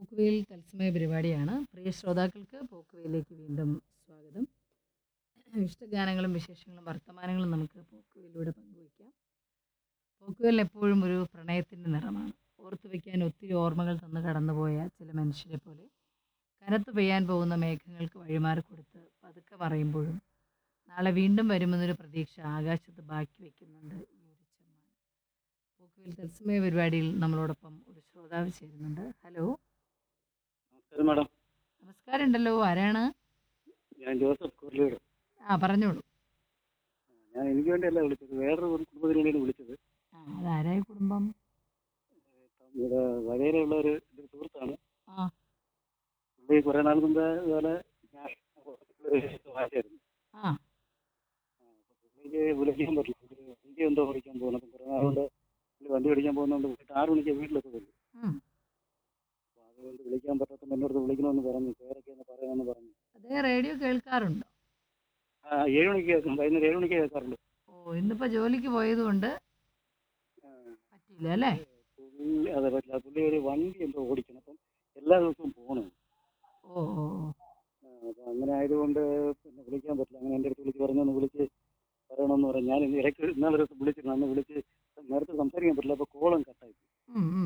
പോക്കുവെയിൽ തത്സമയ പരിപാടിയാണ് പ്രിയ ശ്രോതാക്കൾക്ക് പോക്കുവെയിലേക്ക് വീണ്ടും സ്വാഗതം ഇഷ്ടഗാനങ്ങളും വിശേഷങ്ങളും വർത്തമാനങ്ങളും നമുക്ക് പോക്കുവെയിലൂടെ പങ്കുവയ്ക്കാം പോക്കുവെയിൽ എപ്പോഴും ഒരു പ്രണയത്തിൻ്റെ നിറമാണ് ഓർത്തു വയ്ക്കാൻ ഒത്തിരി ഓർമ്മകൾ തന്ന് കടന്നുപോയ ചില മനുഷ്യരെ പോലെ കനത്ത് പെയ്യാൻ പോകുന്ന മേഘങ്ങൾക്ക് വഴിമാറി കൊടുത്ത് പതുക്കെ മറയുമ്പോഴും നാളെ വീണ്ടും വരുമെന്നൊരു പ്രതീക്ഷ ആകാശത്ത് ബാക്കി വയ്ക്കുന്നുണ്ട് ഈ ഒരു ചെമ്മാൻ പോക്കുവെയിൽ തത്സമയ പരിപാടിയിൽ നമ്മളോടൊപ്പം ഒരു ശ്രോതാവ് ചേരുന്നുണ്ട് ഹലോ നമസ്കാരം മാഡം നമസ്കാരം ഉണ്ടല്ലോ ആരാണ് ഞാൻ ജോസഫ് കുർലിയോട് ആ പറഞ്ഞോളൂ ഞാൻ എനിക്ക് വേണ്ടിയല്ല വിളിച്ചത് വേറൊരു കുടുംബത്തിന് വേണ്ടിയാണ് വിളിച്ചത് ആ അതാരായ കുടുംബം ഇവിടെ വകയിലുള്ള ഒരു എൻ്റെ ഒരു സുഹൃത്താണ് ആ പുള്ളി കുറേ നാൾ മുമ്പ് ഇതുപോലെ ഞാൻ വായിച്ചായിരുന്നു ആ പുള്ളിക്ക് വിളിക്കാൻ പറ്റില്ല പുള്ളി വണ്ടി എന്തോ ഓടിക്കാൻ പോകുന്നത് അപ്പം കുറേ നാളുകൊണ്ട് പുള്ളി വണ്ടി ഓടിക്കാൻ പോകുന്നതുകൊണ്ട് പോയിട്ട് ആറ് മണിക്ക് വീട്ടിലെത്തുള്ളൂ ഉം. അപ്പോൾ അതുകൊണ്ട് വിളിക്കാൻ പറ്റാത്ത എന്നോട് വിളിക്കണമെന്ന് പറഞ്ഞു പേരൊക്കെ ഒന്ന് പറയണമെന്ന് പറഞ്ഞു അദ്ദേഹം റേഡിയോ കേൾക്കാറുണ്ടോ ആ ഏഴ് മണിക്ക് കേൾക്കും വൈകുന്നേരം ഏഴ് മണിക്ക് കേൾക്കാറുള്ളൂ ഓ ഇന്നിപ്പോൾ ജോലിക്ക് പോയത് കൊണ്ട് ആ, പറ്റില്ല അല്ലേ പുള്ളി അതെ പറ്റില്ല പുള്ളി ഒരു വണ്ടി എന്തോ ഓടിക്കണം അപ്പം എല്ലാ ദിവസവും പോകണം ഓ ഓ ഓ. ആ, അപ്പൊ അങ്ങനെ ആയതുകൊണ്ട് പിന്നെ വിളിക്കാൻ പറ്റില്ല അങ്ങനെ എൻ്റെ അടുത്ത് വിളിച്ച് പറഞ്ഞു ഒന്ന് വിളിച്ച് പറയണമെന്ന് പറഞ്ഞു ഞാൻ ഇന്ന് ഇടയ്ക്ക് ഇന്നാളെ ഒരു ദിവസം വിളിച്ചിരുന്നു അന്ന് വിളിച്ച് നേരത്തെ സംസാരിക്കാൻ പറ്റില്ല അപ്പോൾ കോളം കട്ടായി ഉം, ഉം.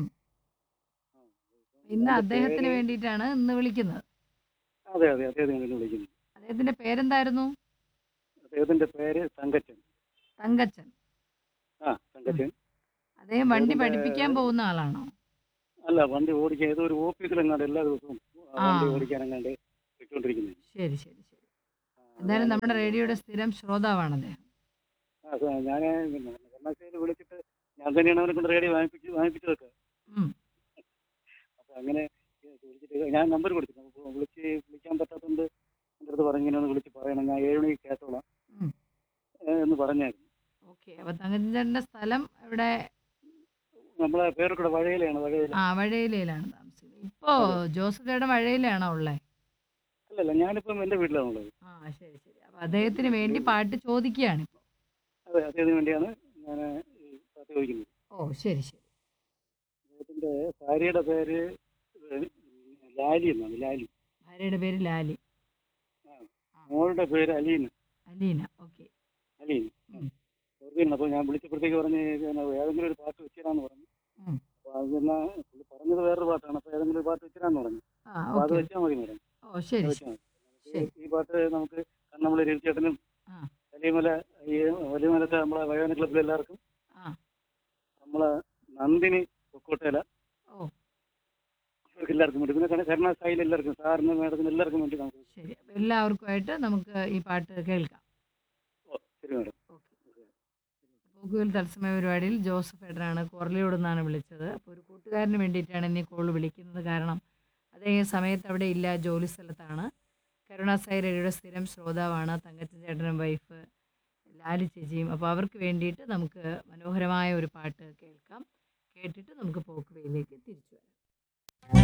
ഇന്ന് അദ്ദേഹത്തിന് വേണ്ടിയിട്ടാണ് ഇന്ന് വിളിക്കുന്നത് അതെ അതെ അദ്ദേഹത്തിന് വേണ്ടി വിളിക്കുന്നു അദ്ദേഹത്തിന്റെ പേരെന്തായിരുന്നു അദ്ദേഹത്തിന്റെ പേര് തങ്കച്ചൻ തങ്കച്ചൻ ആ തങ്കച്ചൻ അദ്ദേഹം വണ്ടി അദ്ദേഹത്തിന്റെ- പഠിപ്പിക്കാൻ പോകുന്ന ആളാണോ അല്ല വണ്ടി ഓടിക്കാൻ ഏതോ ഒരു ഓഫീസിലെങ്ങാണ്ട് എല്ലാ ദിവസവും ആ. വണ്ടി ഓടിക്കാനെങ്ങാണ്ട് വിട്ടുകൊണ്ടിരിക്കുന്നത് ശരി ശരി ശരി എന്തായാലും നമ്മുടെ റേഡിയോയുടെ സ്ഥിരം ശ്രോതാവാണ് അദ്ദേഹം ഞാൻ പിന്നെ കർണാശയിൽ വിളിച്ചിട്ട് ഞാൻ തന്നെയാണ് അവനെ കൊണ്ട് റേഡിയോ വാങ്ങിപ്പിച്ച് വാങ്ങിപ്പിച്ചതൊക്കെ ഉം. അപ്പൊ അങ്ങനെ വിളിച്ചിട്ട് ഞാൻ നമ്പർ കൊടുത്തു അപ്പോൾ വിളിച്ച് വിളിക്കാൻ പറ്റാത്തതുകൊണ്ട് എൻ്റെ അടുത്ത് പറഞ്ഞു ഇങ്ങനെ ഒന്ന് വിളിച്ച് പറയണം ഞാൻ ഏഴ് മണിക്ക് കേട്ടോളാം ഉം. ഏ, എന്ന് പറഞ്ഞായിരുന്നു ഓക്കെ അപ്പൊ തങ്കച്ചന്റെ സ്ഥലം ഇവിടെ നമ്മളെ പേരൊക്കെ വഴയിലാണ് വഴയില ആ വഴയിലയിലാണ് താമസിക്കുന്നത് ഇപ്പോ ജോസഫ് ചേട്ടൻ വഴയിലാണോ ഉള്ളത് അല്ലല്ല ഞാനിപ്പം എൻ്റെ വീട്ടിലാണുള്ളത് ആ ശരി ശരി അപ്പൊ അദ്ദേഹത്തിന് വേണ്ടി പാട്ട് ചോദിക്കുകയാണ് ഇപ്പോൾ അതെ അദ്ദേഹത്തിന് വേണ്ടിയാണ് ഞാൻ ഈ പാട്ട് ചോദിക്കുന്നത് ഓ ശരി ശരി അദ്ദേഹത്തിൻ്റെ ഭാര്യയുടെ പേര് ഏ, ലാലി എന്നാണ് ലാലി ഭാര്യയുടെ പേര് ലാലി മോളുടെ പേര് അലീന അലീന ഓക്കെ അലീന ഉം. ഓർമ്മയുണ്ട് അപ്പോൾ ഞാൻ വിളിച്ചപ്പോഴത്തേക്ക് പറഞ്ഞ് പിന്നെ ഏതെങ്കിലും ഒരു പാട്ട് വെച്ചിടാന്ന് പറഞ്ഞു ഉം. അപ്പോൾ അത് തന്നെ പുള്ളി പറഞ്ഞത് വേറൊരു പാട്ടാണ് അപ്പോൾ ഏതെങ്കിലും ഒരു പാട്ട് വെച്ചിടാന്ന് പറഞ്ഞു ആ അപ്പോൾ അത് ഓക്കെ വെച്ചാൽ മതി മേഡം ഓ ശരി അത് ശരി വെച്ചാൽ മതി ശരി. ഈ പാട്ട് നമുക്ക് കണ്ണമ്പളി രവിചേട്ടനും ആ. വലിയമല ഈ വലിയമലത്തെ നമ്മളെ വയോജന ക്ലബ്ബിലെ എല്ലാവർക്കും ആ നമ്മളെ നന്ദിനി പൊക്കോട്ടേല ഓ അവർക്ക് എല്ലാവർക്കും വേണ്ടി പിന്നെ കരുണ- കരുണ സായിൽ എല്ലാവർക്കും സാറിന് മേഡത്തിന് എല്ലാവർക്കും വേണ്ടി നമുക്ക് ശരി അപ്പൊ എല്ലാവർക്കുമായിട്ട് നമുക്ക് ഈ പാട്ട് കേൾക്കാം ഓ ശരി മേഡം ഓക്കെ പോക്കുവൽ തത്സമയ പരിപാടിയിൽ ജോസഫ് ഏട്ടനാണ് കോർലിയോട് നിന്നാണ് വിളിച്ചത് അപ്പോൾ ഒരു കൂട്ടുകാരന് വേണ്ടിയിട്ടാണ് ഇനി കോൾ വിളിക്കുന്നത് കാരണം അദ്ദേഹം ഈ സമയത്ത് അവിടെ ഇല്ല ജോലി സ്ഥലത്താണ് കരുണാസായി രവിയുടെ സ്ഥിരം ശ്രോതാവാണ് തങ്കച്ചൻ ചേട്ടനും വൈഫ് ലാലി ചേച്ചിയും അപ്പോൾ അവർക്ക് വേണ്ടിയിട്ട് നമുക്ക് മനോഹരമായ ഒരു പാട്ട് കേൾക്കാം കേട്ടിട്ട് നമുക്ക് പോക്കുവയിലേക്ക് തിരിച്ചു വരാം